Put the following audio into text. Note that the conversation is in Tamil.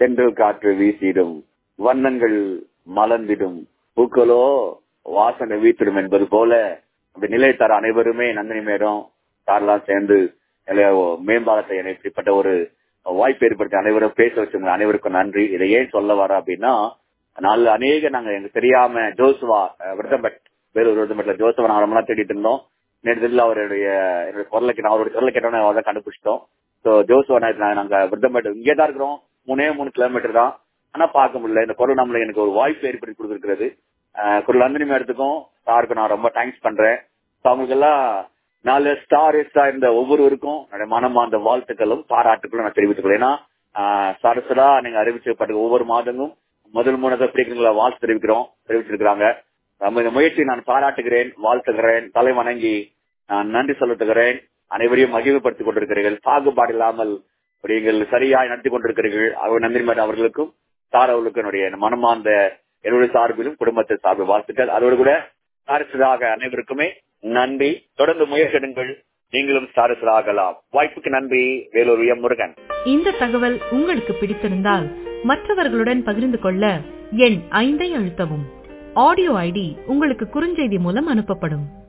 தென்றல் காற்று வீசிடும் வண்ணங்கள் மலர்ந்திடும் பூக்களோ வாசனை வீத்திடும் என்பது போல அந்த நிலை தர அனைவருமே நந்தினி மேடம் சார்லாம் சேர்ந்து நிலைய மேம்பாலத்தை என இப்படிப்பட்ட ஒரு வாய்ப்பு ஏற்படுத்தி அனைவரும் பேச வச்சவங்க அனைவருக்கும் நன்றி இதை ஏன் சொல்ல வர அப்படின்னா நாலு அநேக நாங்க எனக்கு தெரியாம ஜோசுவா அஹ், விருதம்பட் வேலூர் விருதம்பட்ல ஜோசுவா நாங்க ரொம்ப நாள் தேடிட்டு இருந்தோம் நேரத்தில் அவருடைய என்னுடைய குரலை கேட்டோம் அவருடைய குரலை கேட்டோம் அவரை கண்டுபிடிச்சிட்டோம் ஸோ ஜோசுவா நாயக் நாங்க விருதம்பட் இங்கே தான் இருக்கிறோம் மூணே மூணு கிலோமீட்டர் தான் ஆனா பார்க்க முடியல இந்த குரல் நம்மள எனக்கு ஒரு வாய்ப்பு ஏற்படுத்தி கொடுத்துருக்கிறது குரல் நந்தினி மேடத்துக்கும் சாருக்கு நான் ரொம்ப தேங்க்ஸ் பண்றேன் So, அவங்களுக்கு எல்லாம் நாலு ஸ்டார் ஸ்டார் இருந்த ஒவ்வொருவருக்கும் என்னுடைய மனமார்ந்த வாழ்த்துக்களும் பாராட்டுகளும் நான் தெரிவித்துக் கொள்றேன் ஏன்னா சரசரா நீங்க அறிவிச்சப்பட்ட ஒவ்வொரு மாதமும் முதல் மூணு பிரிக்கிறீங்களா வாழ்த்து தெரிவிக்கிறோம் தெரிவிச்சிருக்கிறாங்க நம்ம இந்த முயற்சியை நான் பாராட்டுகிறேன் வாழ்த்துகிறேன் தலை வணங்கி நான் நன்றி செலுத்துகிறேன் அனைவரையும் மகிழ்வுபடுத்திக் கொண்டிருக்கிறீர்கள் பாகுபாடு இல்லாமல் நீங்கள் சரியாய் நடத்தி கொண்டிருக்கிறீர்கள் அவர் நன்றி மேடம் அவர்களுக்கும் சார் அவர்களுக்கும் என்னுடைய மனமார்ந்த என்னுடைய சார்பிலும் குடும்பத்தை சார்பு வாழ்த்துக்கள் அதோடு கூட சாரசராக அனைவருக்குமே நன்றி தொடர்ந்து முயற்சிடுங்கள் நீங்களும் சாரசராகலாம் வாய்ப்புக்கு நன்றி வேலூர் எம் முருகன் இந்த தகவல் உங்களுக்கு பிடித்திருந்தால் மற்றவர்களுடன் பகிர்ந்து கொள்ள எண் ஐந்தை அழுத்தவும் ஆடியோ ஐடி உங்களுக்கு குறுஞ்செய்தி மூலம் அனுப்பப்படும்